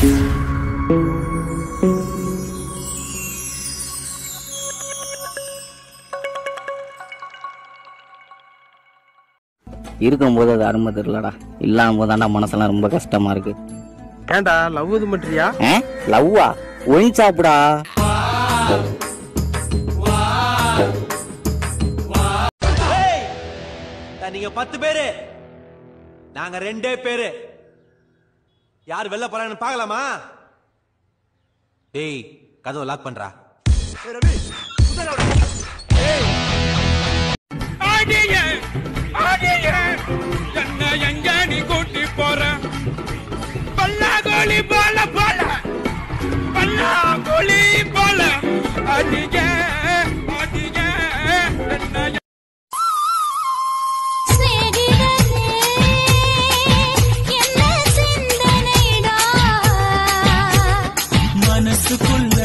இருக்கும்போது அது அருமை தெரியலடா இல்லாம போதாண்டா மனசெல்லாம் ரொம்ப கஷ்டமா இருக்கு ஏன்டா லவ் இது பண்றியா லவ்வா ஒயின் சாப்பிடா நீங்க பத்து பேரு நாங்க ரெண்டே பேரு யார் வெளில போறான்னு பார்க்கலாமா டேய் கதவை லாக் பண்றா என்ன எங்க நீ கூட்டி போற பல்லாகோலி போல போல பல்லாகோலி போல அதிக அதிக என்ன மனசுக்குள்ள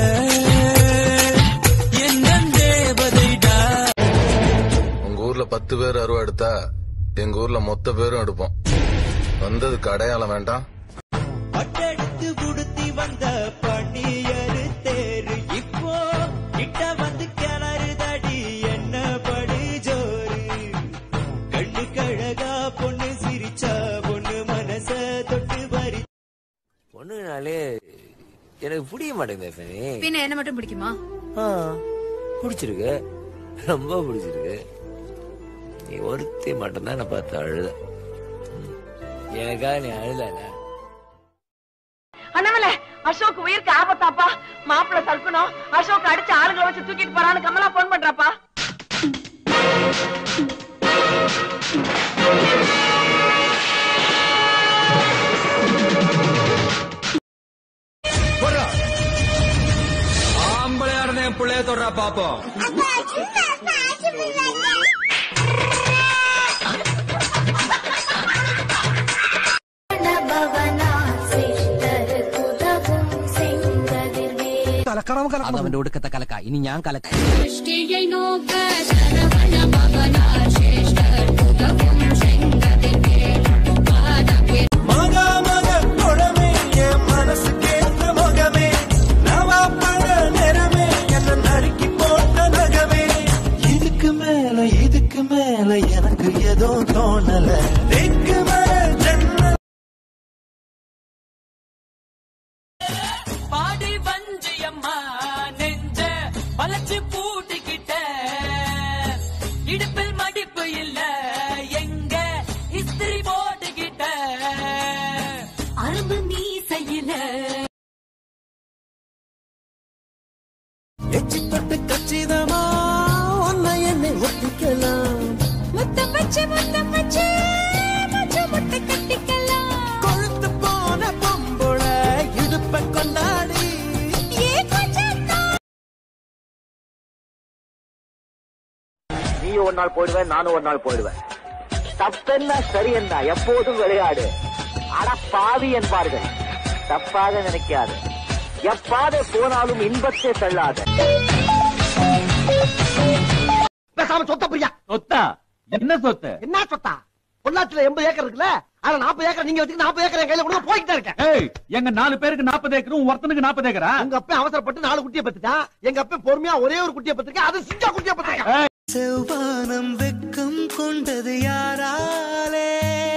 என்ன தேவதைடா உங்க ஊர்ல பத்து பேர் அருவா எடுத்தா எங்க ஊர்ல மொத்த பேரும் எடுப்போம் வந்ததுக்கு அடையாளம் வேண்டாம் பட்டெடுத்து குடுத்தி வந்த பண்டியரு தேரு இப்போ கிட்ட வந்து கிணறு தடி என்ன படு ஜோரு கண்ணு கழகா பொண்ணு சிரிச்சா பொண்ணு மனச தொட்டு பறி பொண்ணுனாலே எனக்கு புரிய மாட்டேங்குது ஃபெனி பின்ன என்ன மட்டும் பிடிக்குமா ஆ, பிடிச்சிருக்கு ரொம்ப பிடிச்சிருக்கு நீ ஒருத்தி மட்டும்தான் நான் பார்த்து அழுத ம். எனக்காக நீ அழுதல அண்ணாமலை அசோக் உயிருக்கு ஆபத்தாப்பா மாப்பிள்ள சல்கணும் அசோக் அடிச்சு ஆளுங்களை வச்சு தூக்கிட்டு போறான்னு கமலா போன் பண்றாப்பா ஆம்பளையா இருந்த என் பிள்ளைய தொடரா பாப்போம் അവന്റെ ഒടുക്കത്തെ കലക്ക ഇനി ഞാൻ കലക്ക மகா மக குழமே என் மனசு கேட்ட முகமே நவா பழ நிறமே என்ன நறுக்கி போட்ட நகமே இதுக்கு மேல இதுக்கு மேல எனக்கு ஏதோ தோணல திக்கு மேல ஜன்ன பாடி வஞ்சியம்மா நெஞ்ச வளைச்சு பூட்டிக்கிட்ட இடுப்பில் மடிப்பு இல்ல எங்க இஸ்திரி போட்டுக்கிட்ட அரும்பு நீ செய்யல எச்சி தொட்டு கச்சிதமா உன்னை என்னை ஒட்டிக்கலாம் முத்தம் வச்சு முத்தம் வச்சு மச்சு முட்டை கட்டிக்கலாம் கொழுத்து போன பொம்புள இடுப்ப கொண்டாடி ஏ கொஞ்சம் நீ ஒரு நாள் போயிடுவேன் நானும் ஒரு நாள் போயிடுவேன் தப்பென்ன சரி என்ன எப்போதும் விளையாடு அட பாவி என்பார்கள் தப்பாக நினைக்காது எப்பாதை போனாலும் இன்பத்தை தள்ளாத பேசாம சொத்த பிரியா சொத்தா என்ன சொத்து என்ன சொத்தா பொள்ளாச்சில எண்பது ஏக்கர் இருக்குல்ல அதுல நாற்பது ஏக்கர் நீங்க வச்சுக்க நாற்பது ஏக்கர் என் கையில கூட போய்கிட்டே இருக்கேன் ஏய் எங்க நாலு பேருக்கு நாற்பது ஏக்கரும் ஒருத்தனுக்கு நாற்பது ஏக்கரா உங்க அப்பா அவசரப்பட்டு நாலு குட்டியை பத்துட்டான் எங்க அப்பா பொறுமையா ஒரே ஒரு குட்டியை பத்திருக்கேன் அது சிங்கா குட்டியை பத்திருக்கேன் செவ்வானம் வெக்கம் கொண்டது யாராலே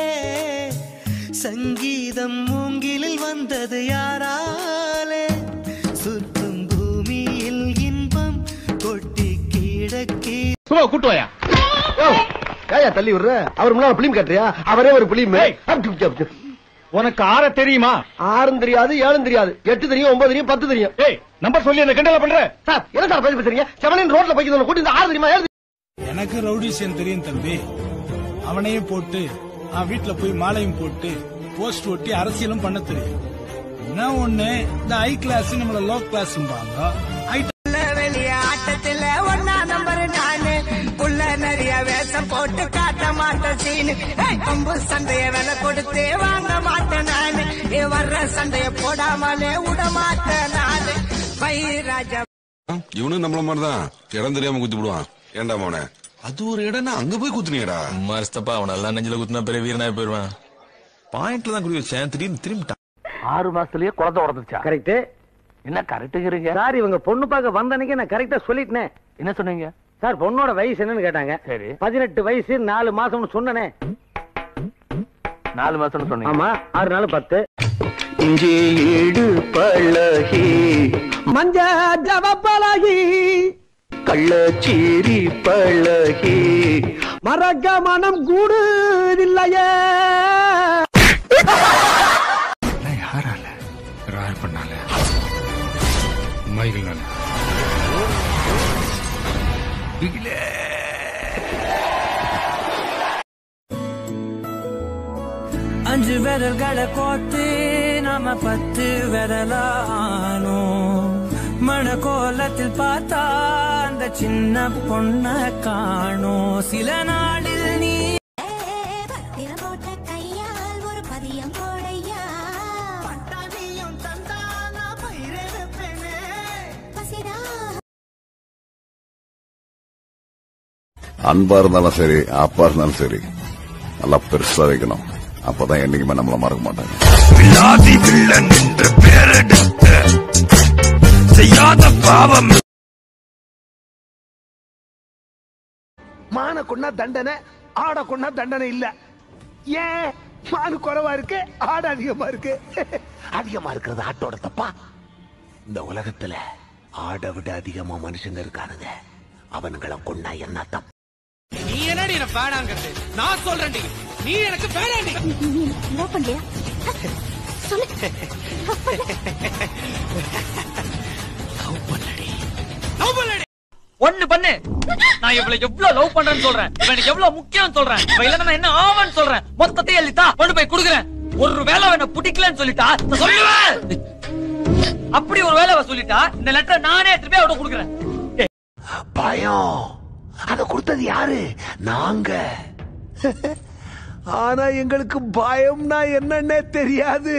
சங்கீதம் மூங்கிலில் வந்தது யாராலே சுற்றும் பூமியில் இன்பம் கொட்டி கிடக்கி சும்மா கூட்டுவாயா ஏயா தள்ளி விடுற அவர் முன்னால பிலிம் கட்டுறியா அவரே ஒரு பிலிம் உனக்கு ஆற தெரியுமா ஆறும் தெரியாது ஏழும் தெரியாது எட்டு தெரியும் ஒன்பது தெரியும் பத்து தெரியும் ஏய் நம்பர் சொல்லி என்ன கிண்டல பண்ற சார் என்ன சார் பேசி பேசுறீங்க செவனின் ரோட்ல போய்க்கு கூட்டி இந்த ஆறு தெரியுமா ஏழு எனக்கு ரவுடிஷன் தெரியும் தம்பி அவனையும் போட்டு அவன் வீட்டுல போய் மாலையும் போட்டு போஸ்ட் ஒட்டி அரசியலும் பண்ண தெரியும் என்ன ஒண்ணு இந்த ஹை கிளாஸ் நம்மள லோ கிளாஸ் வெளிய ஆட்டத்துல ஒன்னா நம்பர் நானு உள்ள நிறைய வேஷம் போட்டு காட்ட மாட்டேன் சீனு கொம்பு சண்டைய விலை கொடுத்து வாங்க மாட்டேன் நானு ஏ வர்ற சண்டைய போடாமலே விட மாட்டேன் நானு பைராஜா இவனும் நம்மள மாதிரிதான் இடம் தெரியாம குத்தி விடுவான் ஏண்டா மவனே அது ஒரு இடம்னா அங்க போய் குத்துனீடா மறுத்தப்பா அவன் நல்லா நெஞ்சில குத்துனா பெரிய வீரனாய் போயிருவான் பாயிண்ட்ல தான் குடி வச்சேன் திடீர்னு திரும்பிட்டான் ஆறு மாசத்துலயே குழந்தை உடந்துச்சா கரெக்ட் என்ன கரெக்டுங்கிறீங்க சார் இவங்க பொண்ணு பார்க்க வந்த அன்னைக்கு நான் கரெக்டா சொல்லிட்டேன் என்ன சொன்னீங்க சார் பொண்ணோட வயசு என்னன்னு கேட்டாங்க சரி பதினெட்டு வயசு நாலு மாசம்னு சொன்னனே நாலு மாசம்னு சொன்னீங்க ஆமா ஆறு நாள் பத்து இஞ்சி ஈடு பழகி மஞ்ச ஜவ பழகி கள்ளச்சீரி பழகி மறக்க மனம் கூடுதில்லையே யாரால ராயர் பண்ணால மைகள்னால அஞ்சு விரல்களை கோத்து நாம பத்து விரலானோ மண கோலத்தில் பார்த்தா அந்த சின்ன பொண்ண காணோம் சில நாளில் நீ போட்ட கையால் ஒரு பதியம் போடையா பசிடா அன்பா இருந்தாலும் சரி அப்பா இருந்தாலும் சரி நல்லா பெருசா வைக்கணும் அப்பதான் என்னைக்குமே நம்மள மறக்க மாட்டாங்க வில்லாதி வில்லன் என்ற பேரெடுத்த செய்யாத பாவம் மான கொண்டா தண்டனை ஆட கொண்டா தண்டனை இல்ல ஏன் மானு குறைவா இருக்கு ஆடு அதிகமா இருக்கு அதிகமா இருக்கிறது ஆட்டோட தப்பா இந்த உலகத்துல ஆடை விட அதிகமா மனுஷங்க இருக்கானுங்க அவனுங்களை கொண்டா என்ன தப்பு நீ என்னடி என்ன வேணாங்கிறது நான் சொல்றேன்டி நீ எனக்கு வேணாண்டி லவ் பண்ணலையா சொல்லு ஒண்ணு பண்ணு நான் இவளை எவ்வளவு லவ் பண்றேன்னு சொல்றேன் இவன் எனக்கு எவ்வளவு முக்கியம் சொல்றேன் இவன் இல்ல நான் என்ன ஆவன்னு சொல்றேன் மொத்தத்தையும் எழுதித்தா கொண்டு போய் கொடுக்குறேன் ஒரு வேலை அவனை பிடிக்கலன்னு சொல்லிட்டா நான் சொல்லுவேன் அப்படி ஒரு வேலை அவ சொல்லிட்டா இந்த லெட்டர் நானே திருப்பி அவட கொடுக்குறேன் பயம் அத கொடுத்தது யாரு நாங்க ஆனா எங்களுக்கு பயம்னா என்னன்னே தெரியாது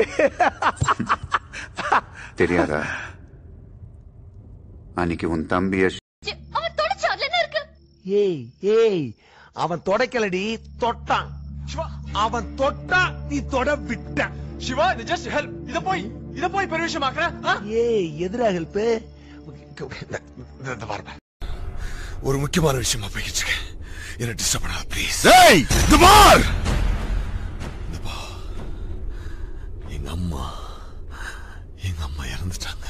தெரியாதா அன்னைக்கு உன் தம்பிய அவன் தொடச்சு அதுல என்ன இருக்கு ஏய் ஏய் அவன் தொடக்கலடி தொட்டான் அவன் தொட்டா நீ தொட விட்ட சிவா இது ஜஸ்ட் ஹெல்ப் இத போய் இத போய் பெரிய விஷயமாக்குற ஏய் எதிரா ஹெல்ப் ஒரு முக்கியமான விஷயமா போய்கிட்டு இருக்கேன் என்ன டிஸ்டர்ப் பண்ணாத ப்ளீஸ் ஏய் துபார் எங்க அம்மா எங்க அம்மா இறந்துட்டாங்க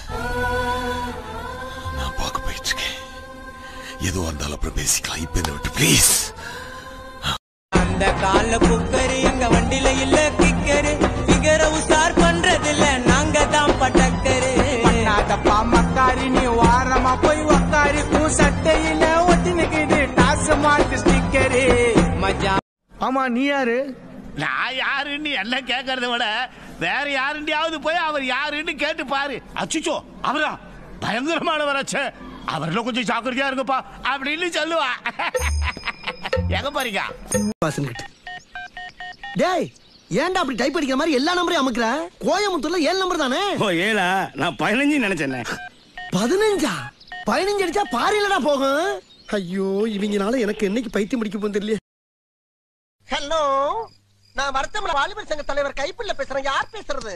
நான் பார்க்க போயிட்டு இருக்கேன் எதுவா இருந்தாலும் அப்புறம் பேசிக்கலாம் இப்ப என்ன விட்டு ப்ளீஸ் அந்த கால குக்கரு எங்க வண்டியில இல்ல கிக்கரு பிகர உசார் பண்றது இல்ல நாங்க தான் பட்டக்கரு பண்ணாதப்பா மக்காரி நீ வாரமா போய் உக்காரி பூ சட்டையில ஒட்டினுக்கிட்டு டாஸ் மார்க் ஸ்டிக்கரு மஜா ஆமா நீ யாரு நான் யாருன்னு என்ன கேட்கறத விட வேற யாருண்டியாவது போய் அவர் யாருன்னு கேட்டு பாரு அச்சுச்சோ அவரா பயங்கரமானவராச்சே அவர்ல கொஞ்சம் ஜாக்கிரதையா இருங்கப்பா அப்படின்னு சொல்லுவா எங்க போறீங்க வாசன்கிட்ட டேய் ஏன்டா அப்படி டைப் அடிக்கிற மாதிரி எல்லா நம்பரையும் அமுக்குற கோயம்புத்தூர்ல ஏழு நம்பர் தானே ஓ ஏலா நான் பதினஞ்சு நினைச்சேன் பதினஞ்சா பதினஞ்சு அடிச்சா பாரிலடா போகும் ஐயோ இவங்கனால எனக்கு என்னைக்கு பைத்தியம் முடிக்க போகுது தெரியல ஹலோ நான் வருத்தமல வாலிபர் சங்க தலைவர் கைப்பிள்ள பேசுறேன் யார் பேசுறது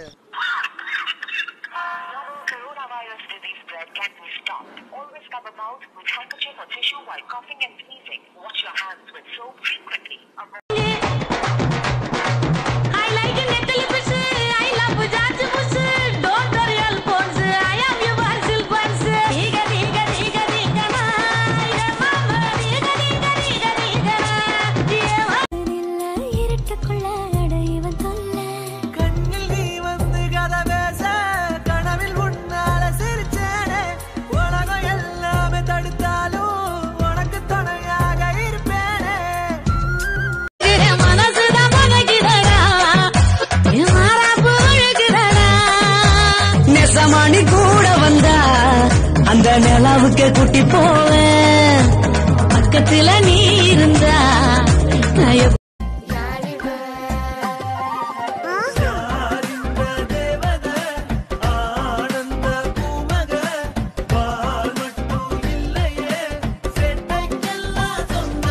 coronavirus disease spread can be stopped. Always cover mouth with handkerchief or tissue while coughing and sneezing. Wash your hands with soap frequently. I like Natalie Fish. I love George Bush. Don't worry, Alphonse. I am your Basil Buns. Diga, diga, diga, diga, na. Yeah, mama. Diga, diga, diga, diga, na. Yeah, இருட்டுக்குள்ள அடைவன் தொல்லை கண்ணில் நீ வந்து கதை பேச கனவில் உன்னால சிரிச்சேனே உலகம் எல்லாமே தடுத்தாலும் உனக்கு துணையாக இருப்பேனே மனசுதான் பகைக்குதடா என் மாறாப்பு அழுகுதடா நெசமானி கூட வந்தா அந்த நிலாவுக்கு குட்டி போவேன் பக்கத்துல நீ இருந்தா நான் எப்ப-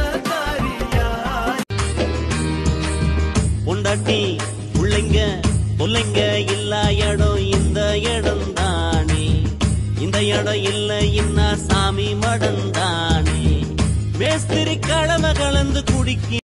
பொண்டாட்டி பிள்ளைங்க புள்ளைங்க இல்ல இடம் இந்த இடம் தானே இந்த இடம் இல்ல இன்ன சாமி மடம் தானே மேஸ்திரி கிழமை கலந்து குடிக்க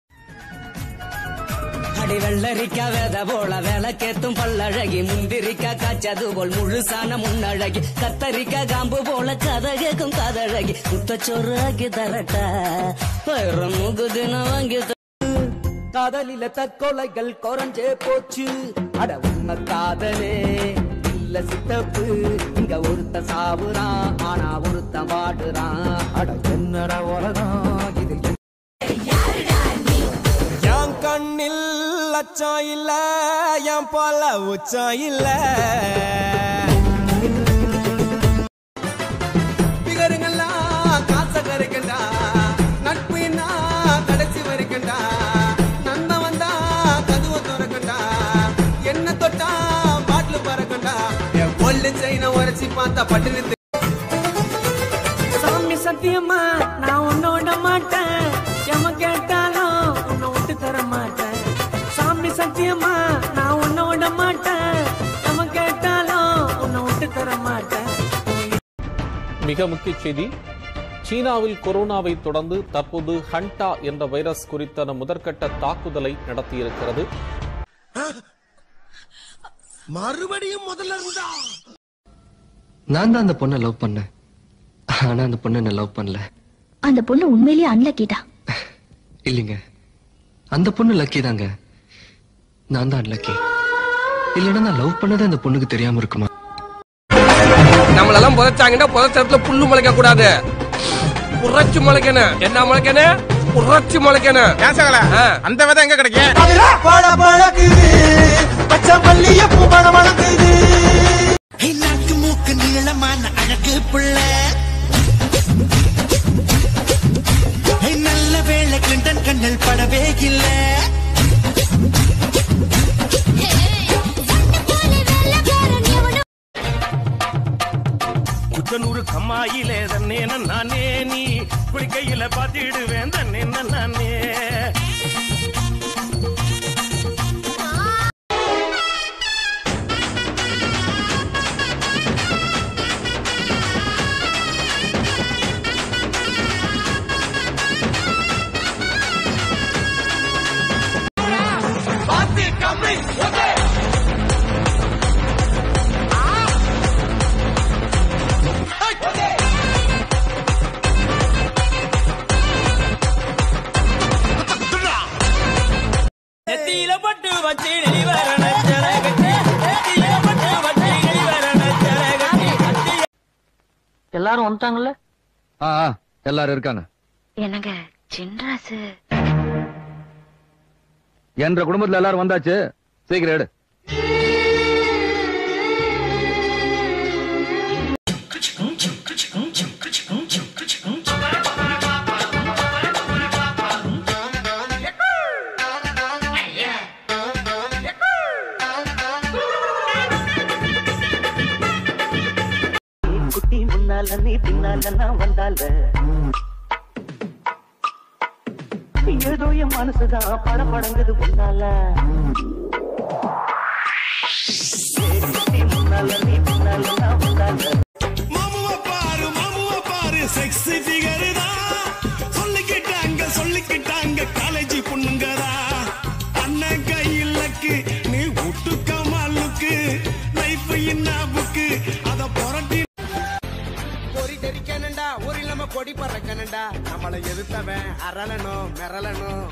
அடி வெள்ளரிக்கா வேத போல விளக்கேத்தும் பல்லழகி முந்திரிக்கா காய்ச்சது போல் முழுசான முன்னழகி கத்தரிக்கா காம்பு போல கதை கேட்கும் கதழகி முத்தச்சோறு ஆக்கி தரட்டா பயிரம் முகுதின வாங்கி த- காதலில தற்கொலைகள் குறைஞ்சே போச்சு அட உண்மை காதலே இல்ல சித்தப்பு இங்க ஒருத்த சாவுறான் ஆனா ஒருத்த வாடுறான் அட என்னடா உலகம் இது என் கண்ணில் அச்சம் இல்ல என் போல உச்சம் இல்ல பிகருங்கெல்லாம் காச கரைக்கண்டா நட்புனா கடைசி வரைக்கண்டா நண்பன் வந்தா கதுவ திறக்கண்டா என்ன தொட்டா பாட்டில் பறக்கண்டா என் கொல்லு செயின உரைச்சி பார்த்தா பட்டு சாமி சத்தியமா நான் உன்னை விட மாட்டேன் எம கேட்டாலும் உன்னை விட்டு தர மாட்டேன் சாமி சத்தியமா நான் உன்னை விட மாட்டேன் எம கேட்டாலும் உன்னை விட்டு தர மாட்டேன் மிக முக்கிய செய்தி சீனாவில் கொரோனாவை தொடர்ந்து தற்போது ஹண்டா என்ற வைரஸ் குறித்தான முதற்கட்ட தாக்குதலை நடத்தியிருக்கிறது மறுபடியும் முதல்ல இருந்தா நான் தான் அந்த பொண்ணை லவ் பண்ணேன் ஆனா அந்த பொண்ணு என்ன லவ் பண்ணல அந்த பொண்ணு உண்மையிலேயே அன்லக்கிடா இல்லைங்க அந்த பொண்ணு லக்கி தாங்க நான் தான் லக்கி இல்லைன்னா நான் லவ் பண்ணதே அந்த பொண்ணுக்கு தெரியாம இருக்குமா நம்மளெல்லாம் புதைச்சாங்கன்னா புதைச்ச இடத்துல புல்லு முளைக்க கூடாது புரட்சி முளைக்கணும் என்ன முளைக்கணும் புரட்சி முளைக்கணும் அந்த விதை எங்க கிடைக்கும் பழ பழக்குது பச்சை மல்லிய பூ பழ வளர்க்குது நாக்கு மூக்கு நீளமான அழகு புள்ள ஏய், நல்ல வேளை கிளின்டன் கண்ணல் படவே இல்ல குச்சனூரு கம்மாயிலே தன்னே நானே நீ குளிக்கையில பாத்திடுவேன் தன்னே நானே பாத்தி கம்மி ஓகே நெத்தியில பட்டு வச்சு நெளிவரண ஜலகட்டி நெத்தியில பட்டு வச்சு நெளிவரண ஜலகட்டி எல்லாரும் வந்துட்டாங்கல்ல ஆ ஆ, எல்லாரும் இருக்காங்க என்னங்க சின்ராசு என்ற குடும்பத்துல எல்லாரும் வந்தாச்சு சீக்கிரம் எடு குட்டி முன்னால நீ பின்னால நான் வந்தால ஏதோ என் மனசுதான் பட படங்குது முன்னால குட்டி முன்னால நீ பின்னால நான் வந்தால மாமுவ பாரு மாமுவ பாரு செக்ஸி ஃபிகர் தான் சொல்லிக்கிட்டாங்க சொல்லிக்கிட்டாங்க காலேஜ் பொண்ணுங்கதா அண்ணன் கையிலக்கு நீ விட்டு கமாலுக்கு லைஃப் என்ன புக்கு அத புரட்டி பொறி தெரிக்கணுண்டா ஒரு இல்லாம கொடி பறக்கணுண்டா நம்மளை எதிர்த்தவன் அரளணும் மிரளணும்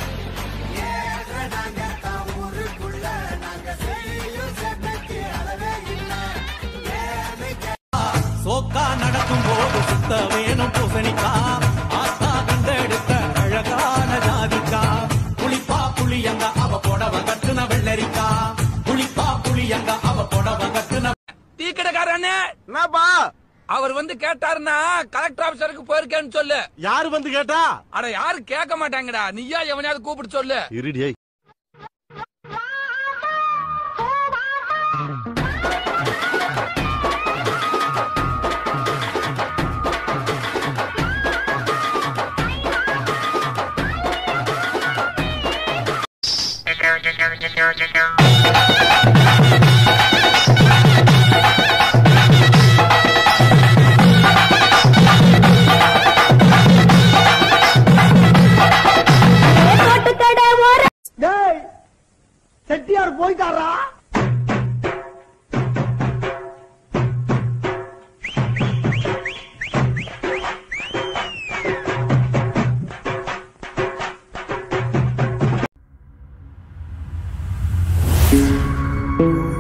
சோக்கா நடக்கும் போது சுத்த வேணும் பூசணிக்கா ஆத்தா கண்டெடுத்த அழகான ஜாதிக்கா புளிப்பா புளியங்க அவ புடவ கட்டுன வெள்ளரிக்கா புளிப்பா புளியங்க அவ புடவ கட்டுன டீ கடைக்காரனே என்னப்பா அவர் வந்து கேட்டாருன்னா கலெக்டர் ஆபீசருக்கு போயிருக்கேன்னு சொல்லு யாரு வந்து கேட்டா அட யாரு கேட்க மாட்டாங்கடா நீயா எவனையாவது கூப்பிட்டு சொல்லு இருடியே Thank you. போயிட்டாரா Thank you.